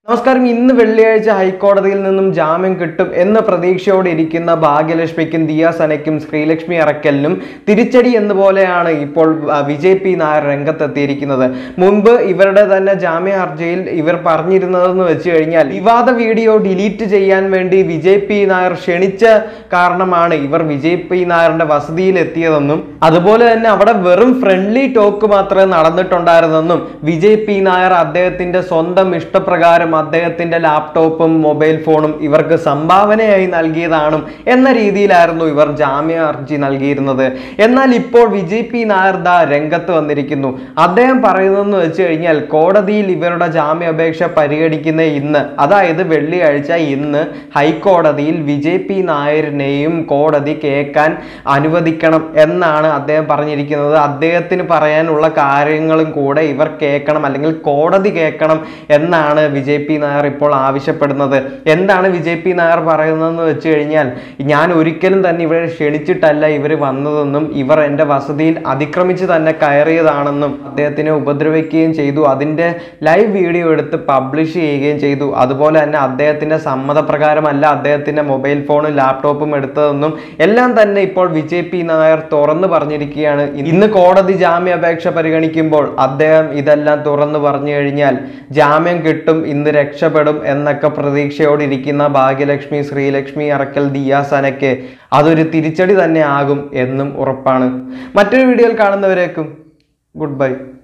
നമസ്കാരം ഇന്ന് വെള്ളിയാഴ്ച ഹൈക്കോടതിയിൽ നിന്നും ജാമ്യം കിട്ടും എന്ന പ്രതീക്ഷയോടെ ഇരിക്കുന്ന ഭാഗ്യലക്ഷ്മിക്കും ദിയാസനയ്ക്കും ശ്രീലക്ഷ്മി അറക്കലിനും തിരിച്ചടി എന്ന പോലെയാണ് ഇപ്പോൾ ആ, വിജയ് പി നായർ രംഗത്തെത്തിയിരിക്കുന്നത് മുൻപ് ഇവരുടെ തന്നെ ജാമ്യ ഹർജിയിൽ ഇവർ പറഞ്ഞിരുന്നതെന്ന് വെച്ച് കഴിഞ്ഞാൽ വിവാദ വീഡിയോ ഡിലീറ്റ് ചെയ്യാൻ വേണ്ടി വിജയ് പി നായർ ക്ഷണിച്ച കാരണമാണ് ഇവർ വിജയ് പി നായരുടെ വസതിയിൽ എത്തിയതെന്നും അതുപോലെ തന്നെ അവിടെ വെറും ഫ്രണ്ട്ലി ടോക്ക് മാത്രമേ നടന്നിട്ടുണ്ടായിരുന്നെന്നും വിജയ് പി നായർ അദ്ദേഹത്തിന്റെ സ്വന്തം ഇഷ്ടപ്രകാരം അദ്ദേഹത്തിന്റെ ലാപ്ടോപ്പും മൊബൈൽ ഫോണും ഇവർക്ക് സംഭാവനയായി നൽകിയതാണ് എന്ന രീതിയിലായിരുന്നു ഇവർ ജാമ്യ ഹർജി നൽകിയിരുന്നത് എന്നാൽ ഇപ്പോൾ വിജയ് പി നായർ ദാ രംഗത്ത് വന്നിരിക്കുന്നു അദ്ദേഹം പറയുന്നതെന്ന് വെച്ച് കഴിഞ്ഞാൽ കോടതിയിൽ ഇവരുടെ ജാമ്യാപേക്ഷ പരിഗണിക്കുന്ന ഇന്ന് അതായത് വെള്ളിയാഴ്ച ഇന്ന് ഹൈക്കോടതിയിൽ വിജയ് പി നായരിനെയും കോടതി കേൾക്കാൻ അനുവദിക്കണം എന്നാണ് അദ്ദേഹം പറഞ്ഞിരിക്കുന്നത് അദ്ദേഹത്തിന് പറയാനുള്ള കാര്യങ്ങളും കൂടെ ഇവർ കേൾക്കണം അല്ലെങ്കിൽ കോടതി കേൾക്കണം എന്നാണ് വിജയ് പി നായർ ഇപ്പോൾ ആവശ്യപ്പെടുന്നത് എന്താണ് വിജയ് പി നായർ പറയുന്നതെന്ന് വെച്ച് കഴിഞ്ഞാൽ ഞാൻ ഒരിക്കലും തന്നെ ഇവരെ ക്ഷണിച്ചിട്ടല്ല ഇവർ വന്നതെന്നും ഇവർ എൻ്റെ വസതിയിൽ അതിക്രമിച്ച് തന്നെ കയറിയതാണെന്നും അദ്ദേഹത്തിനെ ഉപദ്രവിക്കുകയും ചെയ്തു അതിൻ്റെ ലൈവ് വീഡിയോ എടുത്ത് പബ്ലിഷ് ചെയ്യുകയും ചെയ്തു അതുപോലെ തന്നെ അദ്ദേഹത്തിൻ്റെ സമ്മതപ്രകാരമല്ല അദ്ദേഹത്തിൻ്റെ മൊബൈൽ ഫോണും ലാപ്ടോപ്പും എടുത്തതെന്നും എല്ലാം തന്നെ ഇപ്പോൾ വിജയ് പി നായർ തുറന്നു പറഞ്ഞിരിക്കുകയാണ് ഇന്ന് കോടതി ജാമ്യാപേക്ഷ പരിഗണിക്കുമ്പോൾ അദ്ദേഹം ഇതെല്ലാം തുറന്നു പറഞ്ഞു കഴിഞ്ഞാൽ ജാമ്യം കിട്ടും ഇന്ന് രക്ഷപ്പെടും എന്നൊക്കെ പ്രതീക്ഷയോടിരിക്കുന്ന ഭാഗ്യലക്ഷ്മി ശ്രീലക്ഷ്മി അറക്കൽ ദിയാസനയ്ക്ക് അതൊരു തിരിച്ചടി തന്നെ ആകും എന്നും ഉറപ്പാണ് മറ്റൊരു വീഡിയോയിൽ കാണുന്നവരേക്കും ഗുഡ് ബൈ